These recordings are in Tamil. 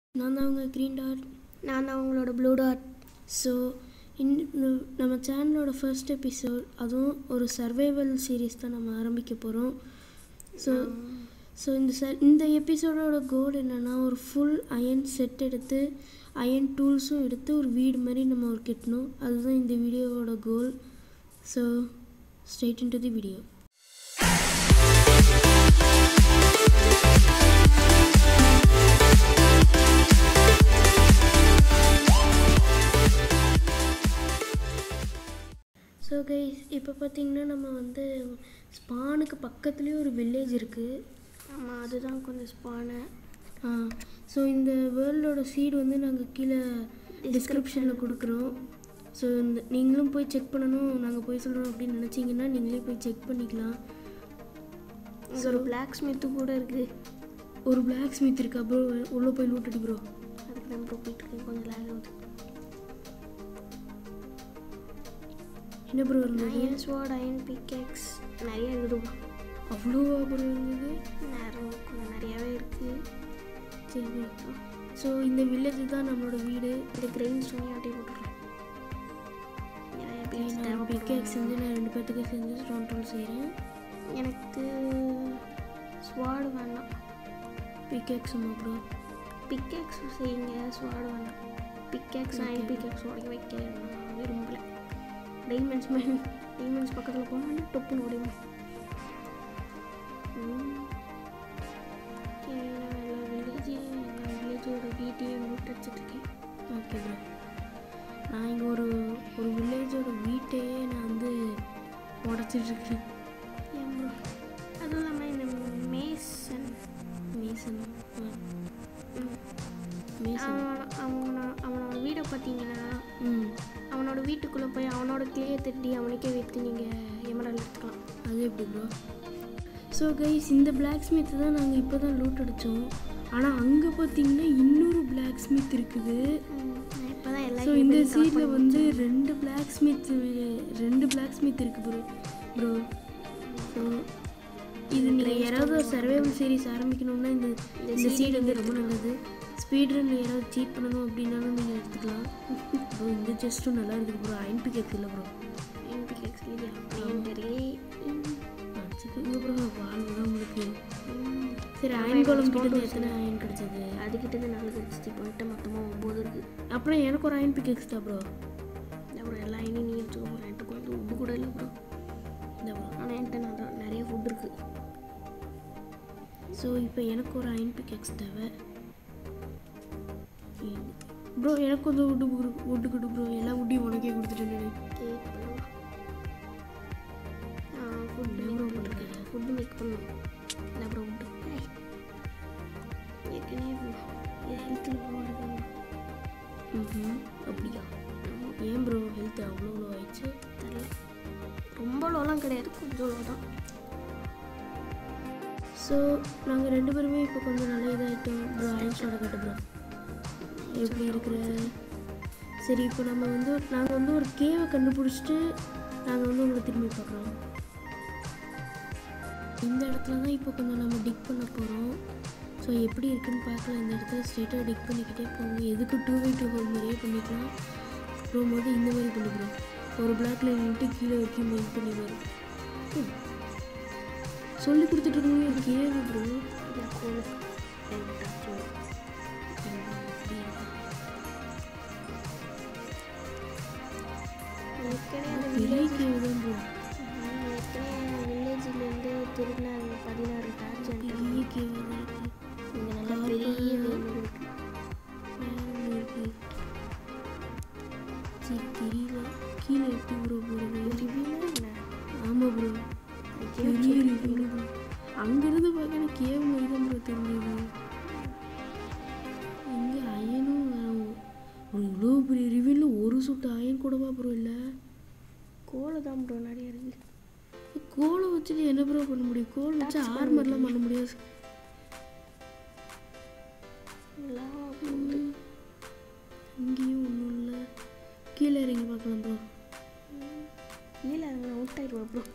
நான் தான் அவங்க க்ரீன் டாட் நான் தான் அவங்களோட ப்ளூ டாட் ஸோ இந்த நம்ம சேனலோட ஃபர்ஸ்ட் எபிசோட் அதுவும் ஒரு சர்வைவல் சீரீஸ் தான் நம்ம ஆரம்பிக்க போகிறோம் ஸோ ஸோ இந்த ச இந்த எபிசோடோட கோல் என்னென்னா ஒரு ஃபுல் அயன் செட் எடுத்து அயன் டூல்ஸும் எடுத்து ஒரு வீடு மாதிரி நம்ம ஒரு கட்டணும் அதுதான் இந்த வீடியோவோட goal so straight into the video so guys இப்போ பார்த்தீங்கன்னா நம்ம வந்து ஸ்பானுக்கு பக்கத்துலேயே ஒரு வில்லேஜ் இருக்குது ஆமாம் அதுதான் கொஞ்சம் ஸ்பானை ஆ ஸோ இந்த வேர்ல்டோட சீடு வந்து நாங்கள் கீழே டிஸ்கிரிப்ஷனில் கொடுக்குறோம் ஸோ இந்த நீங்களும் போய் செக் பண்ணணும் நாங்கள் போய் சொல்கிறோம் அப்படின்னு நினச்சிங்கன்னா நீங்களே போய் செக் பண்ணிக்கலாம் இங்கே ஒரு பிளாக் ஸ்மித்து கூட இருக்குது ஒரு பிளாக் ஸ்மித் இருக்கா ப்ரோ உள்ளே போய் லூட் அடி ப்ரோ அதுக்கு தான் ப்ரோ போயிட்டு இருக்கேன் கொஞ்சம் லேக் ஆகுது என்ன ப்ரோ இருந்தது அயன் ஸ்வாட் அயன் பிக்கெக்ஸ் நிறைய இருக்குது அவ்வளோ ப்ரோ இருந்தது நேரம் கொஞ்சம் நிறையாவே இருக்குது சரி ப்ரோ ஸோ இந்த வில்லேஜ் தான் நம்மளோட வீடு இந்த கிரெயின் ஸ்டோனி ஆட்டி போட்டுருக்கேன் நிறைய pieces நான் தேவைப்படும். பிக்கேக் செஞ்சு நான் ரெண்டு பேர்த்துக்கு செஞ்சு ஸ்டோன் டோல் செய்கிறேன் எனக்கு ஸ்வாடு வேண்டாம் பிக்கேக்ஸுமா ப்ரோ பிக்கெக்ஸ் செய்யுங்க ஸ்வாடு வேண்டாம் பிக்கெக்ஸ் அயன் பிக்கெக்ஸ் உடைக்க வைக்க நான் விரும்பல டைமண்ட்ஸ் மேன் டைமண்ட்ஸ் பக்கத்தில் போனால் டொப்புன்னு உடையும் வில்லேஜ் எங்கள் வில்லேஜோட வீட்டையும் முட்டடிச்சிட்ருக்கேன் ஓகே ப்ரோ நான் இங்கே ஒரு ஒரு வில்லேஜோட வீட்டையே நான் வந்து உடச்சிட்ருக்கேன் ஏன் ப்ரோ அதுவும் இல்லாமல் இந்த மேசன் மேசன் ம். மேசன் அவனோட அவனோட அவனோட வீடை பார்த்தீங்கன்னா ம் அவனோட வீட்டுக்குள்ளே போய் அவனோட கிளியை தட்டி அவனுக்கே விற்று நீங்கள் எமரல் எடுத்துக்கலாம் அது எப்படி ப்ரோ ஸோ கைஸ் இந்த பிளாக் ஸ்மித் தான் நாங்கள் இப்போ தான் லூட் அடித்தோம் ஆனால் அங்கே பார்த்தீங்கன்னா இன்னொரு பிளாக் ஸ்மித் இருக்குது நான் இப்போ தான் எல்லா ஸோ இந்த சீட்டில் வந்து ரெண்டு பிளாக் ஸ்மித் ரெண்டு பிளாக் ஸ்மித் இருக்குது ப்ரோ ப்ரோ ஸோ இது நீங்கள் யாராவது சர்வைவல் சீரிஸ் ஆரம்பிக்கணும்னா இந்த இந்த சீட் வந்து ரொம்ப நல்லது ஸ்பீட் ரன் யாராவது சீட் பண்ணணும் அப்படின்னாலும் நீங்கள் எடுத்துக்கலாம் ப்ரோ இந்த செஸ்ட்டும் நல்லா இருக்குது ப்ரோ அயன் பிக்கெட் இல்லை ப்ரோ என்பிகேக்ஸ் இல்லையா என்கிட்டயே வச்சுக்கோங்க ப்ரோ வாழ்வு தான் உங்களுக்கு சரி அயன் கோலம் கிட்ட எத்தனை அயன் கிடச்சது அதுக்கிட்ட நல்ல கிடச்சிச்சு போயிட்டு மொத்தமாக ஒம்பது இருக்குது அப்புறம் எனக்கு ஒரு அயன் பிக்கெக்ஸ் தான் ப்ரோ அப்புறம் எல்லா ஐனையும் நீ வச்சுக்கோ ப்ரோ என்கிட்ட கொஞ்சம் உப்பு கூட இல்லை ப்ரோ இந்த ப்ரோ ஆனால் என்கிட்ட நான் நிறைய ஃபுட் இருக்குது ஸோ இப்போ எனக்கு ஒரு அயன் பிக்கெக்ஸ் தேவை ப்ரோ எனக்கு கொஞ்சம் உட்டு உட்டு கொடு ப்ரோ எல்லா உட்டியும் உனக்கே கொடுத்துட்டேன் கேக் பண்ணவா ஃபுட் மேக் பண்ணிருக்கேன் ஃபுட்டு மேக் பண்ணணும் என்ன ப்ரோ ஃபுட்டு ஏற்கனவே ஹெல்த்தில் போட்டுருக்கேன் ம் அப்படியா ஏன் ப்ரோ ஹெல்த் அவ்வளோ லோ ஆயிடுச்சு தெரில ரொம்ப லோலாம் கிடையாது கொஞ்சம் லோ தான் ஸோ நாங்கள் ரெண்டு பேருமே இப்போ கொஞ்சம் நல்லா இதாகிட்டோம் ப்ரோ அயன்ஸோட கட்டு ப்ரோ எப்படி இருக்கிற சரி இப்போ நம்ம வந்து நாங்கள் வந்து ஒரு கேவை கண்டுபிடிச்சிட்டு நாங்கள் வந்து உங்களை திரும்பி பார்க்குறோம் இந்த இடத்துல தான் இப்போ கொஞ்சம் நம்ம டிக் பண்ண போகிறோம் ஸோ எப்படி இருக்குன்னு பார்க்கலாம் இந்த இடத்துல ஸ்ட்ரெயிட்டாக டிக் பண்ணிக்கிட்டே போவோம் எதுக்கு டூ பை டூ ஹோல் மாதிரியே பண்ணிக்கலாம் போகும்போது இந்த மாதிரி பண்ணிக்கிறோம் ஒரு பிளாக்ல நின்றுட்டு கீழே வரைக்கும் மெயின் பண்ணி வரும் சொல்லி கொடுத்துட்டு இருக்கோம் கேவு ப்ரோ இது கோல் ஏற்கனவே அந்த பெரிய கேவு தான் ப்ரோ ஏற்கனவே வில்லேஜ்லேருந்து திருடின அந்த பதினாறு டார்ச் பெரிய கேவு தான் இருக்கு இங்கே நல்ல பெரிய வேலூர் இருக்கு மேலே இருக்கு சரி தெரியல கீழே எப்படி ப்ரோ போகிறது ரிவ்யூவில் என்ன ஆமாம் ப்ரோ கேவ் பெரிய ரிவ்யூ அங்கேருந்து பார்க்க எனக்கு கேவ் மாதிரி தான் ப்ரோ தெரிஞ்சது இங்கே அயனும் வேணும். ஒரு இவ்வளோ பெரிய ரிவ்யூவில் ஒரு சுட்டு அயன் கூடவா ப்ரோ இல்லை கோலை தான் ப்ரோ நிறைய இருக்கு கோலை வச்சுட்டு என்ன ப்ரோ பண்ண முடியும் கோல் வச்சு ஆர்மர்லாம் பண்ண முடியாது லாவா போகுது இங்கேயும் ஒன்றும் இல்லை கீழே இறங்கி பார்க்கலாம் ப்ரோ கீழே அங்கே அவுட் ஆயிடுவா ப்ரோ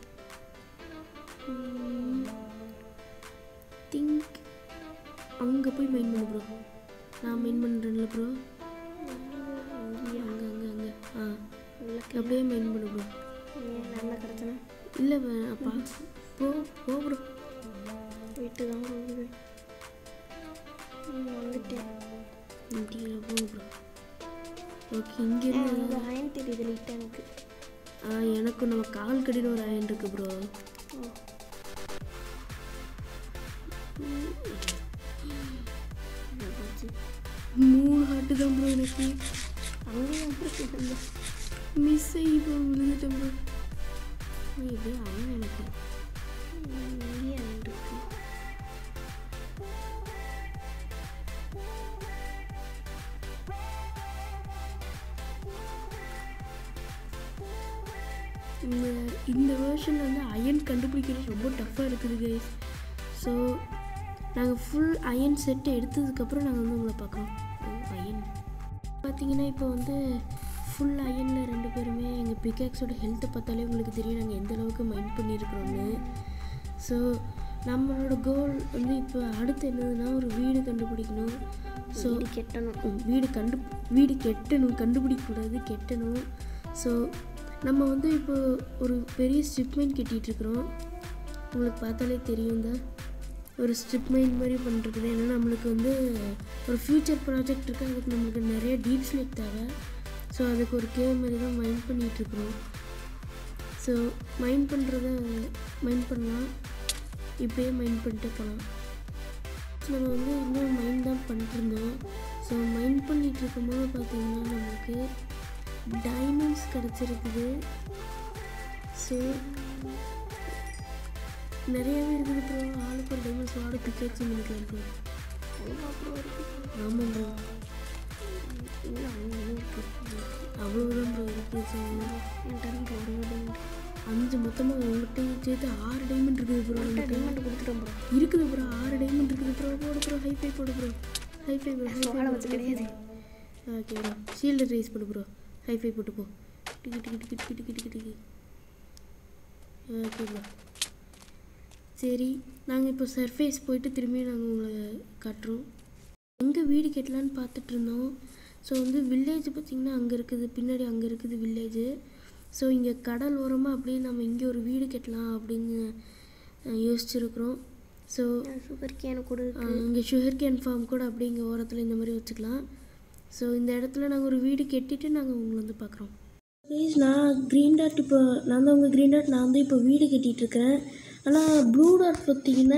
திங்க் அங்கே போய் மைண்ட் பண்ணு ப்ரோ நான் மைண்ட் பண்ணுறேன்ல ப்ரோ அங்கே அங்கே அங்கே ஆ அப்படியே மைண்ட் பண்ணு ப்ரோ நல்லா கிடச்சேன் இல்லை அப்பா போ போ ப்ரோ விட்டு தான் போகுது ம், வந்துட்டேன் இன்டீரியர் போ ப்ரோ ஓகே இங்கேருந்து எனக்கு அயன் தெரியுது லைட்டாக எனக்கு ஆ எனக்கும் நம்ம கால் கடியில் ஒரு அயன் இருக்கு ப்ரோ ஓ என்ன போச்சு மூணு ஹார்ட்டு தான் ப்ரோ எனக்கு அங்கேயும் இருக்கு மிஸ் ஆகி ப்ரோ விழுந்துட்டேன் ப்ரோ எப்படியும் அயன் எனக்கு இங்கேயே அயன் இருக்கு இந்த இந்த வேர்ஷனில் வந்து அயன் கண்டுபிடிக்கிறது ரொம்ப டஃப்பாக இருக்குது கைஸ் ஸோ நாங்கள் ஃபுல் அயன் செட் எடுத்ததுக்கப்புறம் நாங்கள் வந்து உங்களை பார்க்குறோம் அயன் பார்த்தீங்கன்னா இப்போ வந்து ஃபுல் அயனில் ரெண்டு பேருமே எங்கள் பிகாக்ஸோட ஹெல்த்தை பார்த்தாலே உங்களுக்கு தெரியும் நாங்கள் எந்த அளவுக்கு மைண்ட் பண்ணியிருக்கிறோன்னு ஸோ நம்மளோட கோல் வந்து இப்போ அடுத்து என்னதுன்னா ஒரு வீடு கண்டுபிடிக்கணும் ஸோ வீடு கெட்டணும் ம், வீடு கண்டு வீடு கெட்டணும் கண்டுபிடிக்கக்கூடாது கெட்டணும் ஸோ நம்ம வந்து இப்போ ஒரு பெரிய ஸ்ட்ரிப் மைன் கட்டிகிட்ருக்குறோம் உங்களுக்கு பார்த்தாலே தெரியும் தான் ஒரு ஸ்ட்ரிப் மைன் மாதிரி பண்ணிருக்குது ஏன்னா நம்மளுக்கு வந்து ஒரு ஃப்யூச்சர் ப்ராஜெக்ட் இருக்குது அதுக்கு நம்மளுக்கு நிறைய டீப் ஸ்லேட் தேவை ஸோ அதுக்கு ஒரு கேம் மாதிரி தான் மைண்ட் பண்ணிகிட்ருக்குறோம் ஸோ மைண்ட் பண்ணுறத மைண்ட் பண்ணலாம் இப்படியே மைண்ட் பண்ணிட்டே போகலாம் நம்ம வந்து இன்னும் மைண்ட் தான் பண்ணிட்டுருந்தோம் ஸோ மைண்ட் பண்ணிட்டு இருக்கும்போது பார்த்தீங்கன்னா நமக்கு டைமண்ட்ஸ் கிடச்சிருக்குது ஸோ நிறையவே இருக்குது ப்ரோ ஆளுக்கு ஒரு டைமண்ட்ஸ் வாட பிக்கேட்ஸ் பண்ணிக்கலாம் ப்ரோ ஆமாம் ப்ரோ இன்னும் அங்கே இருக்கு அவ்வளோதான் ப்ரோ இருக்குது ஸோ என்கிட்ட இருந்து ஒரு டைமண்ட் அஞ்சு மொத்தமாக உங்கள்கிட்ட சேர்த்து ஆறு டைமண்ட் இருக்குது ப்ரோ என்கிட்ட டைமண்ட் கொடுத்துட்டோம் ப்ரோ இருக்குது ப்ரோ ஆறு டைமண்ட் இருக்குது ப்ரோ போடு ப்ரோ ஹைஃபை போடு ப்ரோ ஹைஃபை ப்ரோ சோளை வச்சு கிடையாது ஓகே ப்ரோ ஷீல்டு ரைஸ் போடு ப்ரோ ஹைஃபை போட்டு போ டிக்கி டிக்கி டிக்கி டிக்கி டிக்கி டிக்கி டிக்கி ஓகே ப்ரோ சரி நாங்கள் இப்போ சர்ஃபேஸ் போயிட்டு திரும்பி நாங்கள் உங்களை காட்டுறோம் எங்கே வீடு கட்டலான்னு பார்த்துட்டு இருந்தோம் ஸோ வந்து வில்லேஜ் பார்த்திங்கன்னா அங்கே இருக்குது பின்னாடி அங்கே இருக்குது வில்லேஜு ஸோ இங்கே கடல் ஓரமாக அப்படியே நம்ம இங்கே ஒரு வீடு கட்டலாம் அப்படின்னு அஹ், யோசிச்சிருக்கிறோம் ஸோ சுகர் கேன் கூட இருக்கு இங்கே சுகர் கேன் ஃபார்ம் கூட அப்படி இங்கே ஓரத்தில் இந்த மாதிரி வச்சுக்கலாம் ஸோ இந்த இடத்துல நாங்கள் ஒரு வீடு கட்டிட்டு நாங்கள் உங்களை வந்து பார்க்குறோம் ப்ளீஸ் நான் க்ரீன் டாட் இப்போ நான் தான் உங்கள் க்ரீன் டாட் நான் வந்து இப்போ வீடு கட்டிகிட்டு இருக்கிறேன் ஆனால் ப்ளூ டாட் பார்த்தீங்கன்னா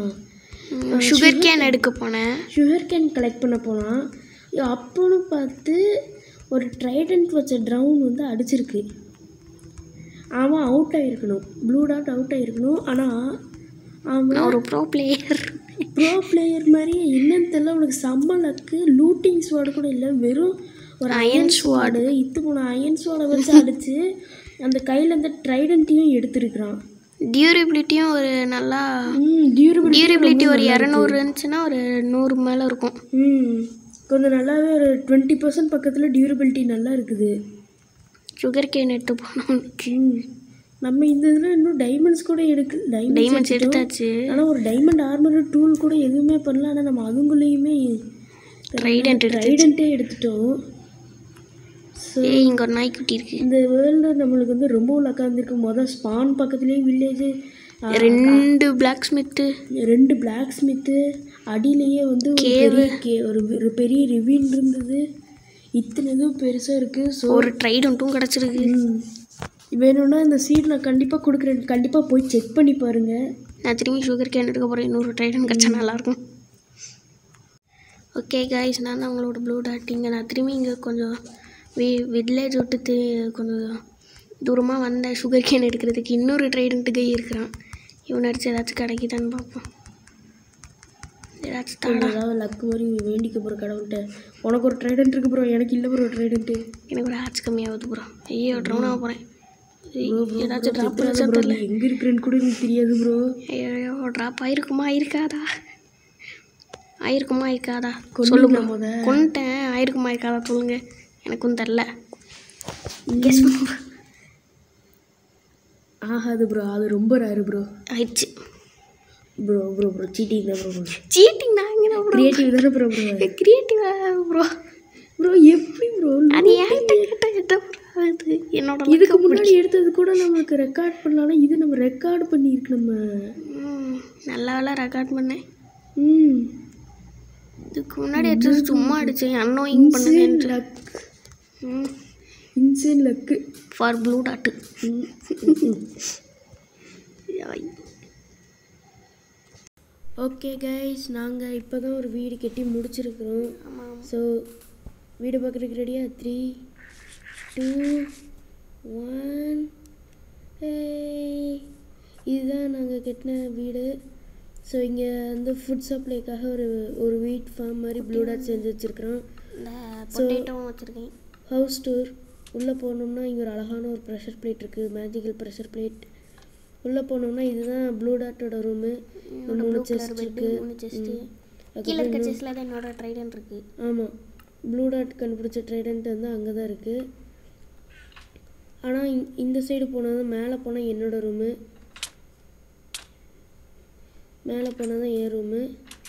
சுகர் கேன் எடுக்க போனேன் சுகர் கேன் கலெக்ட் பண்ண போனால் அப்போன்னு பார்த்து ஒரு ட்ரைடன்ட் வச்ச ட்ரவுன் வந்து அடிச்சிருக்கு அவன் அவுட் ஆகிருக்கணும் ப்ளூ டாட் அவுட் ஆகிருக்கணும் ஆனால் அவன் நான் ஒரு ப்ரோ பிளேயர் ப்ரோ பிளேயர் மாதிரி என்னன்னு தெரியல உனக்கு செம்ம லக்கு லூட்டிங் ஸ்வாடு கூட இல்லை வெறும் ஒரு அயன் ஸ்வாடு இத்து போன அயன் ஸ்வாடை வச்சு அடிச்சு அந்த கையில் அந்த ட்ரைடன்ட்டையும் எடுத்திருக்கிறான் டியூரபிலிட்டியும் ஒரு நல்லா ம் டியூரபிள் டியூரபிலிட்டி ஒரு இரநூறு இருந்துச்சுன்னா ஒரு நூறு மேலே இருக்கும் ம் கொஞ்சம் நல்லாவே ஒரு டுவெண்ட்டி பர்சன்ட் பக்கத்தில் டியூரபிலிட்டி நல்லா இருக்குது சுகர் கேன் எடுத்து போனோம் ம் நம்ம இந்த இதில் இன்னும் டைமண்ட்ஸ் கூட எடுக்கு டைமண்ட்ஸ் டைமண்ட்ஸ் எடுத்தாச்சு ஆனால் ஒரு டைமண்ட் ஆர்மர் டூல் கூட எதுவுமே பண்ணல ஆனால் நம்ம அதுங்குள்ளேயுமே ட்ரைடன்ட் எடுத்து ட்ரைடண்ட்டே எடுத்துட்டோம் ஸோ ஏய் இங்கே ஒரு நாய்க்குட்டி இருக்கு இந்த வேர்ல்டில் நம்மளுக்கு வந்து ரொம்ப லக்கா இருந்திருக்கு மொதல் ஸ்பான் பக்கத்துலேயே வில்லேஜ் ரெண்டு பிளாக் ஸ்மித்து ரெண்டு பிளாக் ஸ்மித்து அடியிலேயே வந்து ஒரு பெரிய கே ஒரு ஒரு பெரிய ரிவீன் இருந்தது இத்தனை இதுவும் பெருசாக இருக்குது ஸோ ஒரு ட்ரைடண்ட்டும் கிடச்சிருக்கு வேணும்னா இந்த சீட் நான் கண்டிப்பாக கொடுக்குறேன் கண்டிப்பாக போய் செக் பண்ணி பாருங்கள் நான் திரும்பி சுகர் கேன் எடுக்க போகிறேன் இன்னொரு ட்ரைடன் கிடச்சா நல்லாயிருக்கும் ஓகே காய்ஸ் நான் தான் உங்களோட ப்ளூ டாட்டிங்க நான் திரும்பி இங்கே கொஞ்சம் வி வில்லேஜ் விட்டு தி- கொஞ்சம் தூரமாக வந்தேன் சுகர் கேன் எடுக்கிறதுக்கு இன்னொரு ட்ரைடன்ட்டு கை இருக்கிறான் இவன் அடிச்சு ஏதாச்சும் கிடைக்குதான்னு பார்ப்போம் ஏதாச்சும் தாடா ஏதாவது லக்கு மாதிரி வேண்டிக்க போகிற கடவுள்கிட்ட உனக்கு ஒரு ட்ரைடன்ட் இருக்கு ப்ரோ எனக்கு இல்லை ப்ரோ ட்ரைடன்ட்டு எனக்கு ஒரு ஆச்சு கம்மியாகுது ப்ரோ ஐயோ ட்ரௌன் ஆக போகிறேன் ஏதாச்சும் ட்ராப் பண்ணி ப்ரோ நீ எங்கே இருக்கிறேன்னு கூட எனக்கு தெரியாது ப்ரோ ஐயோ ட்ராப் ஆயிருக்குமா ஆயிருக்காதா ஆயிருக்குமா ஆயிருக்காதா கொல்லுங்க சொல்லுங்க முத. கொண்டுட்டேன் ஆயிருக்குமா ஆயிருக்காதா சொல்லுங்க எனக்கும் தெரில கெஸ் ஆகாது ப்ரோ அது ரொம்ப ரேரு ப்ரோ ஆயிடுச்சு ப்ரோ ப்ரோ ப்ரோ சீட்டிங் தான் ப்ரோ சீட்டிங் நான் இங்கே தான் ப்ரோ கிரியேட்டிவ் தானே ப்ரோ ப்ரோ கிரியேட்டிவாக ப்ரோ ப்ரோ எப்படி ப்ரோ அது ஏன்ட்ட கேட்ட என்ன ப்ரோ இது என்னோட இதுக்கு முன்னாடி எடுத்தது கூட நமக்கு ரெக்கார்ட் பண்ணலாம் இது நம்ம ரெக்கார்ட் பண்ணியிருக்கு நம்ம ம், நல்ல வேலை ரெக்கார்ட் பண்ணேன் ம் இதுக்கு முன்னாடி எடுத்தது சும்மா அடிச்சேன் அன்னோயிங் பண்ணுங்கன்ட்டு லக் ம் insane luck for blue dot okay guys நாங்கள் இப்போ தான் ஒரு வீடு கட்டி முடிச்சிருக்கிறோம் ஆமாம் ஸோ வீடு பார்க்குறதுக்கு ரெடியா த்ரீ டூ ஒன் இதுதான் நாங்கள் கட்டின வீடு ஸோ இங்கே வந்து ஃபுட் சப்ளைக்காக ஒரு ஒரு வீட் ஃபார்ம் மாதிரி ப்ளூ டாட் செஞ்சு வச்சுருக்கிறோம் இந்த பொட்டேட்டோவும் வச்சுருக்கேன் ஹவுஸ் டூர் உள்ளே போனோம்னா இங்கே ஒரு அழகான ஒரு ப்ரெஷர் பிளேட் இருக்குது மேஜிக்கல் ப்ரெஷர் பிளேட் உள்ளே போனோம்னா இதுதான் ப்ளூ டாட்டோட ரூமு மூணு ப்ளூ செஸ்ட் கலர் பெட்டு இருக்குது மூணு செஸ்ட்டு கீழே இருக்க செஸ்ட்டில் தான் என்னோட ட்ரைடன் இருக்குது ஆமாம் ப்ளூ டாட் கண்டுபிடிச்ச ட்ரைடன்ட் வந்து அங்கே தான் இருக்குது ஆனால் இந்த சைடு போனால் தான் மேலே போனால் என்னோட ரூமு மேலே போனால் தான் என் ரூமு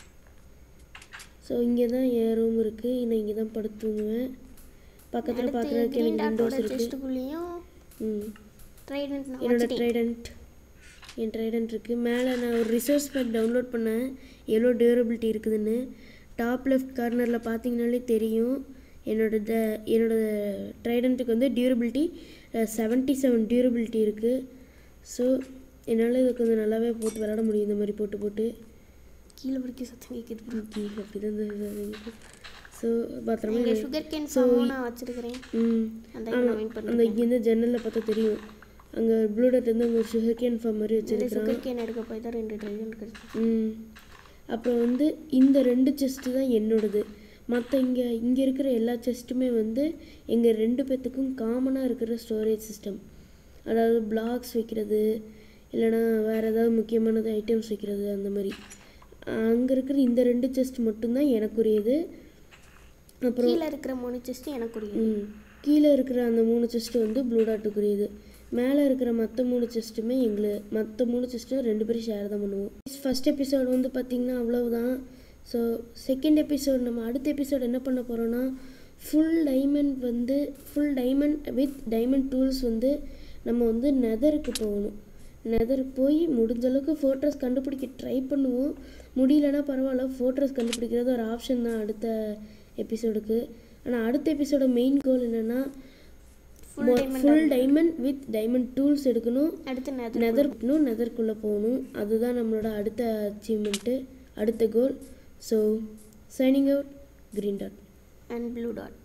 ஸோ இங்கே தான் என் ரூம் இருக்குது நான் இங்கே தான் படுத்து தூங்குவேன் பக்கத்தில் பார்க்குறதுக்கு க்ரீன் எனக்கு டாட்டோட விண்டோஸ் இருக்குது செஸ்ட்டுக்குள்ளேயும் ம் ட்ரைடன் நான் என்னோட வச்சுட்டேன் ட்ரைடன்ட் என் ட்ரைடன்ட் இருக்குது மேலே நான் ஒரு ரிசோர்ஸ் பேக் டவுன்லோட் பண்ணேன் எவ்வளோ டியூரபிலிட்டி இருக்குதுன்னு டாப் லெஃப்ட் கார்னரில் பார்த்தீங்கனாலே தெரியும் என்னோட த என்னோட ட்ரைடண்ட்டுக்கு வந்து டியூரபிலிட்டி செவன்ட்டி செவன் டியூரபிலிட்டி இருக்குது ஸோ என்னால் இதை கொஞ்சம் நல்லாவே போட்டு விளாட முடியும் இந்த மாதிரி போட்டு போட்டு கீழே வரைக்கும் சத்தம் கேட்குது கீழே அப்படி தான் ஸோ பத்திரமா இங்கே சுகர் கேன் ஃபார்மும் நான் வச்சுருக்கிறேன் ம் அந்த ஆமாம் நான் வெயிட் அந்த இங்கேருந்து ஜன்னலில் பார்த்தா தெரியும் அங்கே ப்ளூ டாட் வந்து அங்கே சுகர் கேன் ஃபார்ம் மாதிரி இந்த வச்சுருக்கான் சுகர் கேன் எடுக்க போய் தான் ரெண்டு ட்ரைடன் கிடச்சிச்சு ம் அப்புறம் வந்து இந்த ரெண்டு செஸ்ட்டு தான் என்னோடது மற்ற இங்கே இங்கே இருக்கிற எல்லா செஸ்ட்டுமே வந்து எங்கள் ரெண்டு பேர்த்துக்கும் காமனாக இருக்கிற ஸ்டோரேஜ் சிஸ்டம் அதாவது பிளாக்ஸ் வைக்கிறது இல்லைனா வேறு ஏதாவது முக்கியமானது ஐட்டம்ஸ் வைக்கிறது அந்த மாதிரி அங்கே இருக்கிற இந்த ரெண்டு செஸ்ட் மட்டும்தான் எனக்குரியது அப்புறம் கீழே இருக்கிற மூணு செஸ்ட்டு எனக்கு உரியது ம் கீழே இருக்கிற அந்த மூணு செஸ்ட்டு வந்து ப்ளூ டாட்டுக்குரியது மேலே இருக்கிற மற்ற மூணு செஸ்ட்டுமே எங்களை மற்ற மூணு செஸ்ட்டும் ரெண்டு பேரும் ஷேர் தான் பண்ணுவோம் ஃபஸ்ட் எபிசோடு வந்து பார்த்திங்கன்னா அவ்வளவுதான் ஸோ செகண்ட் எபிசோட் நம்ம அடுத்த எபிசோட் என்ன பண்ண போகிறோன்னா ஃபுல் டைமண்ட் வந்து full diamond with diamond tools வந்து நம்ம வந்து நெதருக்கு போகணும் நெதருக்கு போய் முடிஞ்ச அளவுக்கு ஃபோட்டோஸ் கண்டுபிடிக்க ட்ரை பண்ணுவோம் முடியலன்னா பரவாயில்ல ஃபோட்டோஸ் கண்டுபிடிக்கிறது ஒரு ஆப்ஷன் தான் அடுத்த எபிசோடுக்கு ஆனால் அடுத்த எபிசோட மெயின் கோல் என்னென்னா full diamond with diamond tools எடுக்கணும் அடுத்து நேற்று நெதர் இன்னும் நெதர்க்குள்ளே போகணும் அதுதான் நம்மளோட அடுத்த அச்சீவ்மெண்ட்டு அடுத்த goal so signing out green dot and blue dot